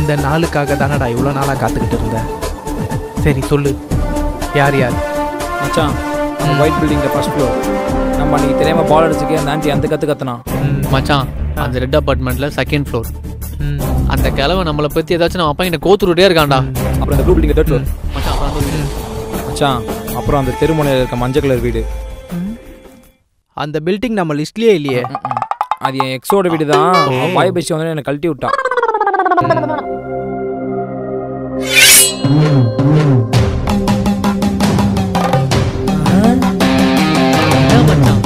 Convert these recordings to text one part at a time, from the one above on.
இந்த நாளுக்காக தானடா இவ்வளோ நாளாக காத்துக்கிட்டு இருந்தேன் சரி சொல்லு யார் யார் மச்சான் அந்த ஒயிட் பில்டிங்கில் ஃபர்ஸ்ட் ஃப்ளோர் நம்ம அன்றைக்கி தெரியாமல் பால் அடிச்சுக்கே அந்த ஆண்டி அந்த கற்று கத்துனான் ம், மச்சான் அந்த ரெட் அபார்ட்மெண்ட்ல செகண்ட் ஃப்ளோர் ம், அந்த கிழவை நம்மளை பத்தி ஏதாச்சும் நம்ம அப்பா கிட்ட கோத்துருட்டே இருக்கான்டா அப்புறம் இந்த ப்ளூ பில்டிங் தேர்ட் ஃப்ளோர் மச்சான் அப்புறம் அந்த வீடு. மச்சான் அப்புறம் அந்த தெருமுனையில் இருக்க மஞ்சள் கலர் வீடு அந்த பில்டிங் நம்ம லிஸ்ட்லயே இல்லையே அது என் எக்ஸோட வீடு தான் பாய் பேசி வந்து என்னை கழட்டி விட்டான் என்ன மச்சான்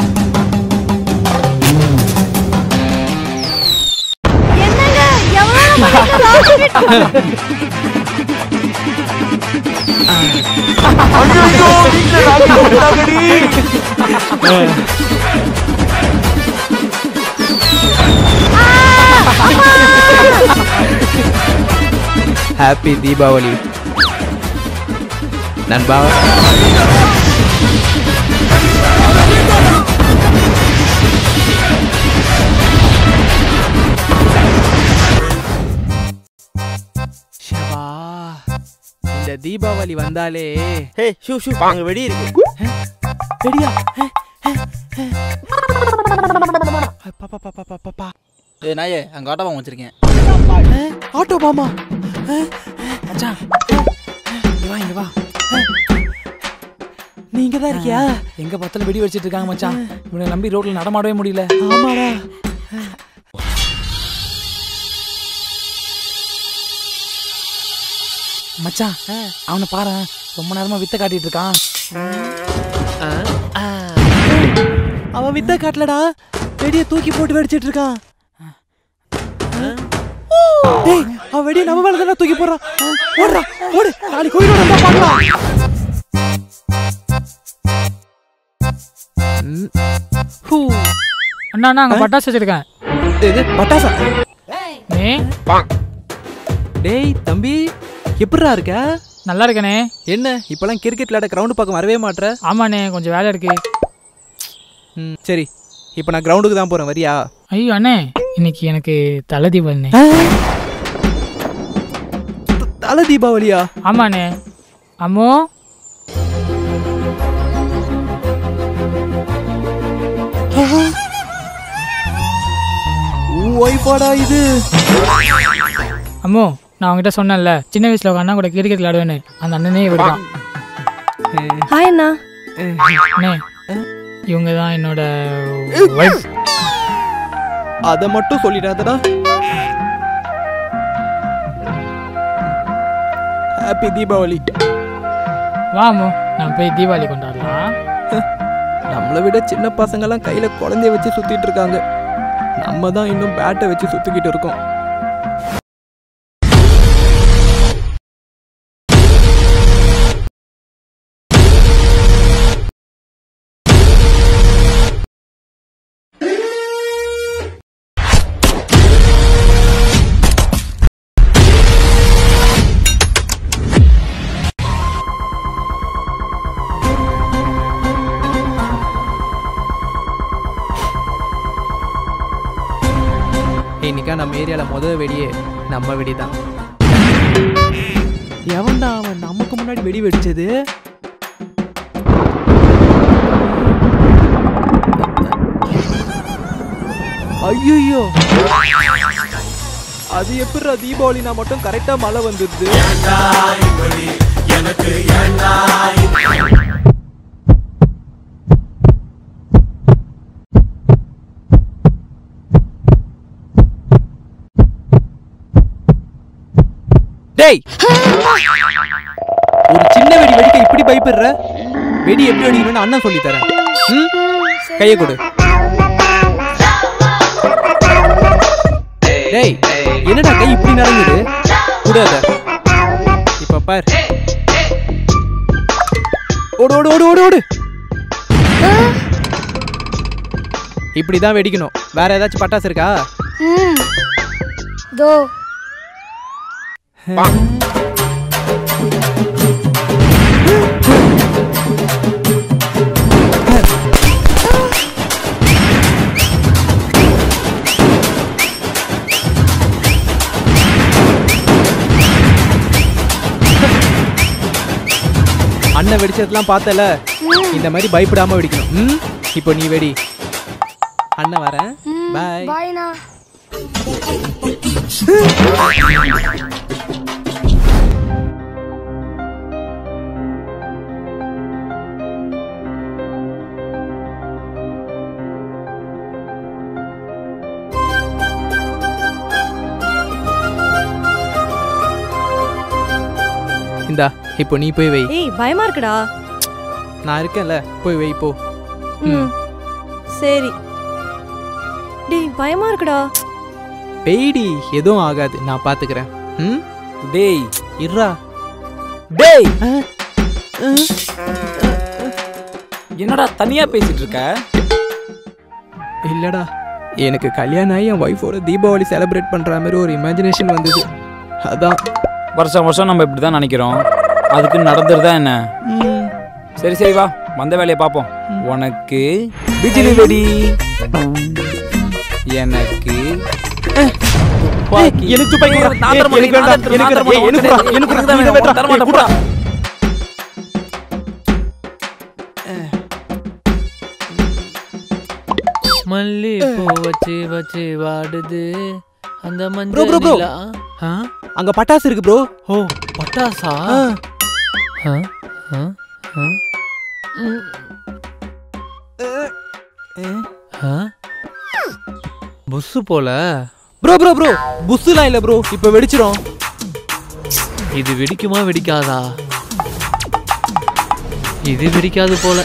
என்னங்க எவ்வளவு மணிக்கு லாஸ்ட் ஹாப்பி தீபாவளி நண்பா ஷபா, இந்த தீபாவளி வந்தாலே ஹே ஷூ ஷூ அங்க வெடி இருக்கு ரெடியா பாப்பா ஏ நாயே அங்க ஆட்டோ பாம்பு வச்சிருக்கேன் ஆட்டோ பாமா மச்சான் இங்க வா இங்க வா நீங்க தான் இருக்கியா எங்க பார்த்தாலும் வெடி வச்சிட்டு இருக்காங்க மச்சான் இவனை நம்பி ரோட்ல நடமாடவே முடியல ஆமாடா மச்சான் அவனை பாரு ரொம்ப நேரமா வித்த காட்டிட்டு இருக்கான் அவன் வித்த காட்டலடா வெடிய தூக்கி போட்டு வெடிச்சிட்டு இருக்கான் டேய் அவன் வெடிய நம்ம மேல தானே தூக்கி போடுறான் ஓடுறா ஓடு நாளைக்கு உயிரோட இருந்தா பார்க்கலாம் ஹூ. அண்ணா அண்ணா அங்கே பட்டாசு வச்சிருக்கேன் இது பட்டாசா நீ டேய் தம்பி எப்படிடா இருக்க நல்லா இருக்கனே என்ன இப்பெல்லாம் கிரிக்கெட் விளையாட கிரவுண்ட் பக்கம் வரவே மாட்ற ஆமாண்ணே கொஞ்சம் வேலை இருக்கு ம் சரி இப்போ நான் கிரவுண்டுக்கு தான் போறேன் வரியா ஐயோ அண்ணே இன்னைக்கு எனக்கு தலை தீபாவளிண்ணே தலை தீபாவளியா ஆமாண்ணே அம்மோ ஒய்ஃபாடா இது அம்மோ நான் உங்ககிட்ட சொன்னேன்ல சின்ன வயசுல உங்க அண்ணா கூட கிரிக்கெட் விளையாடுவேன்னு அந்த அண்ணனே விடுதான் ஹாய் அண்ணா அண்ணே இவங்க தான் என்னோட ஒய்ஃப் அதை மட்டும் சொல்லிடாதடா ஹாப்பி தீபாவளி வா அம்மோ நான் போய் தீபாவளி கொண்டாடலாம் நம்மளை விட சின்ன பசங்கெல்லாம் கையில குழந்தைய வச்சு சுத்திட்டு இருக்காங்க நம்ம தான் இன்னும் பேட்டை வச்சு சுத்திக்கிட்டு இருக்கோம் இன்னைக்கா நம்ம ஏரியால முதல் வெடியே நம்ம வெடி தான் எவன்டா அவன் நமக்கு முன்னாடி வெடி வெடிச்சது ஐயோ அது எப்படிடா தீபாவளி நான் மட்டும் கரெக்டா மழை வந்துடுது டேய் ஒரு சின்ன வெடி வெடிக்க இப்படி பயப்படுற வெடி எப்படி வெடிக்கணும்னு அண்ணன் சொல்லி தரேன் ம் கையை கொடு டேய் என்னடா கை இப்படி நடங்குது கூடாத இப்ப பார் ஓடு ஓடு ஓடு ஓடு ஓடு இப்படிதான் வெடிக்கணும் வேற ஏதாச்சும் பட்டாசு இருக்கா ம் தோ அண்ணன் வெடிச்சதெல்லாம் பார்த்தல இந்த மாதிரி பயப்படாம வெடிக்கணும் ம் இப்போ நீ வெடி அண்ணன் வரேன் பாய் பாய்ண்ணா இந்தா இப்போ நீ போய் வை ஏய் பயமா இருக்குடா நான் இருக்கேன்ல போய் வை போ ம் சரி டேய் பயமா இருக்குடா பெய்டி எதுவும் ஆகாது நான் பாத்துக்கிறேன் ம் டேய் இருடா டேய் என்னடா தனியா பேசிட்டு இருக்க இல்லடா எனக்கு கல்யாணம் ஆகி என் ஒய்ஃபோட தீபாவளி செலிப்ரேட் பண்ற மாதிரி ஒரு இமேஜினேஷன் வந்தது அதான் வருஷம் வருஷம் நம்ம இப்படி தான் நினைக்கிறோம் அதுக்கு நடந்துருதா என்ன ம், சரி சரி வா வந்த வேலையை பார்ப்போம் உனக்கு பிஜிலி வெடி எனக்கு துப்பாக்கி. எனக்கு துப்பாக்கி ஏய், வேண்டாம். நான் தர மாட்டேன், எனக்கு நான் வேண்டாம். தர மாட்டேன், எனக்கு நான் தர எனக்கு மாட்டேன். எனக்கு உனக்கு தான் எனக்கு வேணும், தர மாட்டேன், வேண்டாம். போடா. மல்லி பூ வச்சு வச்சு வாடுது அந்த Bro, மஞ்சள் bro, bro. நிலா. ஆ? அங்க பட்டாசு இருக்கு ப்ரோ ஓ பட்டாசா ஆ? ஆ? ஆ? ம். ஆ? புஸ்ஸு போல ப்ரோ ப்ரோ ப்ரோ புஸ்ஸுலாம் இல்ல ப்ரோ இப்போ வெடிச்சிரும் இது வெடிக்குமா வெடிக்காதா இது வெடிக்காது போல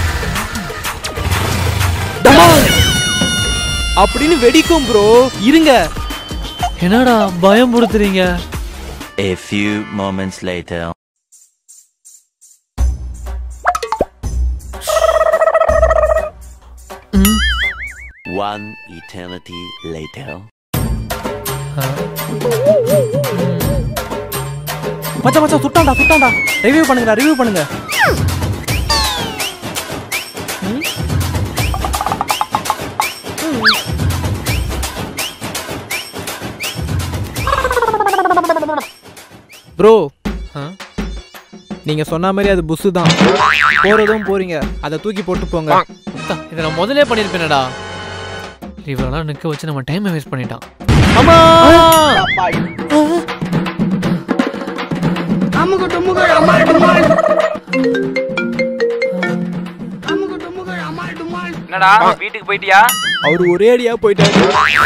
அப்படின்னு வெடிக்கும் ப்ரோ இருங்க என்னடா பயம் படுத்துறீங்க A few moments later. ம். One eternity later. மச்சான் மச்சான் சுட்டான்டா சுட்டான்டா ரிவ்யூ பண்ணுங்கடா ரிவ்யூ பண்ணுங்க ப்ரோ ஆ? நீங்க சொன்ன மாதிரி அது புஸ்ஸு தான் போறதும் போறீங்க அதை தூக்கி போட்டு போங்க அத்தா, இதை நான் முதல்லே பண்ணியிருப்பேனடா இவரெல்லாம் நிற்க வச்சு நம்ம டைமை வேஸ்ட் பண்ணிட்டான் அம்மா என்னடா வீட்டுக்கு போயிட்டியா அவர் ஒரே அடியா போயிட்டாரு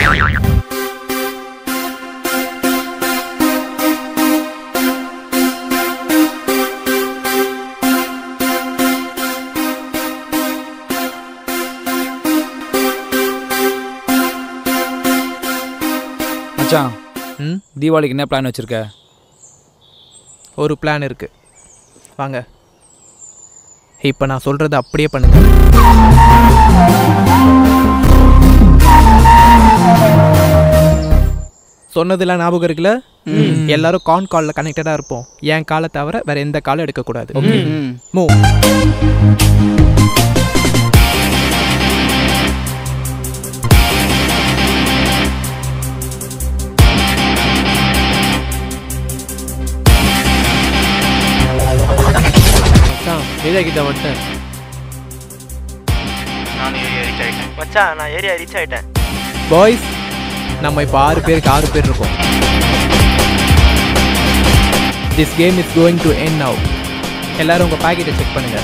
மச்சான் ம் தீபாவளிக்கு என்ன பிளான் வச்சிருக்க ஒரு பிளான் இருக்கு வாங்க இப்போ நான் சொல்றதை அப்படியே பண்ணுங்க சொன்னதெல்லாம் ஞாபகம் இருக்குல்ல எல்லாரும் கான் காலில் கனெக்டடாக இருப்போம் என் காலை தவிர வேற எந்த காலும் எடுக்கக்கூடாது ம் மூ மச்சான் வேதா கிட்ட வந்துட்டேன் மச்சான் நான் ஏரியா ரீச் ஆயிட்டேன் பாய்ஸ் நம்ம இப்போ ஆறு பேருக்கு ஆறு பேர் இருக்கோம் this game is going to end now எல்லாரும் உங்கள் பாக்கெட்டை செக் பண்ணுங்க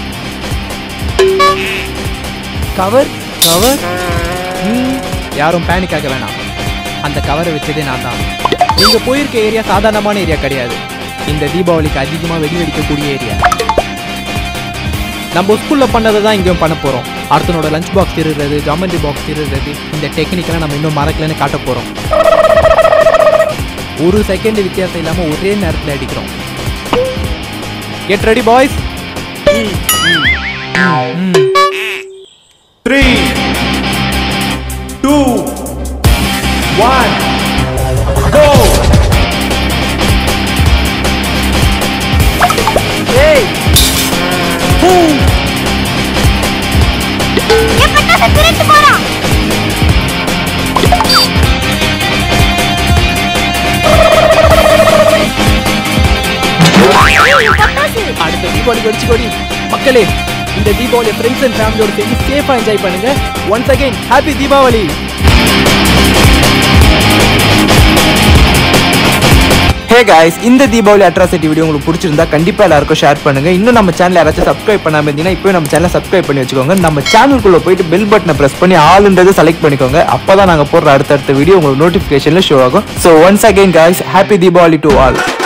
கவர் கவர் யாரும் பேனிக் ஆக வேணாம் அந்த கவரை வச்சதே நான் தான் நீங்கள் போயிருக்க ஏரியா சாதாரணமான ஏரியா கிடையாது இந்த தீபாவளிக்கு அதிகமாக வெடி வெடிக்கக்கூடிய ஏரியா நம்ம ஸ்கூலில் பண்ணதை தான் இங்கேயும் பண்ண போகிறோம் அடுத்தனோட லஞ்ச் பாக்ஸ் திருடுறது ஜாமெண்ட்ரி பாக்ஸ் திருடுறது இந்த டெக்னிக்கெல்லாம் நம்ம இன்னும் மறக்கலன்னு காட்ட போகிறோம் ஒரு செகண்ட் வித்தியாசம் இல்லாமல் ஒரே நேரத்தில் அடிக்கிறோம் get ready boys three two one go ஏய் திருட்டு போறான் ஏய் பட்டாசு அடுத்த தீபாவளி வெடிச்சு கொடி மக்களே இந்த தீபாவளி ஃப்ரெண்ட்ஸ் அண்ட் ஃபேமிலியோட சேர்ந்து சேஃபாக என்ஜாய் பண்ணுங்க once again happy Deepavali hey guys இந்த தீபாவளி அட்ராசிட்டி வீடியோ உங்களுக்கு பிடிச்சிருந்தா கண்டிப்பா எல்லாருக்கும் ஷேர் பண்ணுங்க இன்னும் நம்ம சேனல் யாராச்சும் சப்ஸ்கிரைப் பண்ணாம இருந்தீங்கன்னா இப்போ நம்ம சேனலை சப்ஸ்கிரைப் பண்ணி வச்சுக்கோங்க நம்ம சேனலுக்குள்ள போயிட்டு பெல் பட்டனை பிரஸ் பண்ணி ஆளுன்றதை செலக்ட் பண்ணிக்கோங்க அப்பதான் நாங்க போடுற அடுத்தடுத்த வீடியோ உங்களுக்கு நோட்டிபிகேஷன்ல ஷோ ஆகும் so once again guys happy Deepavali to all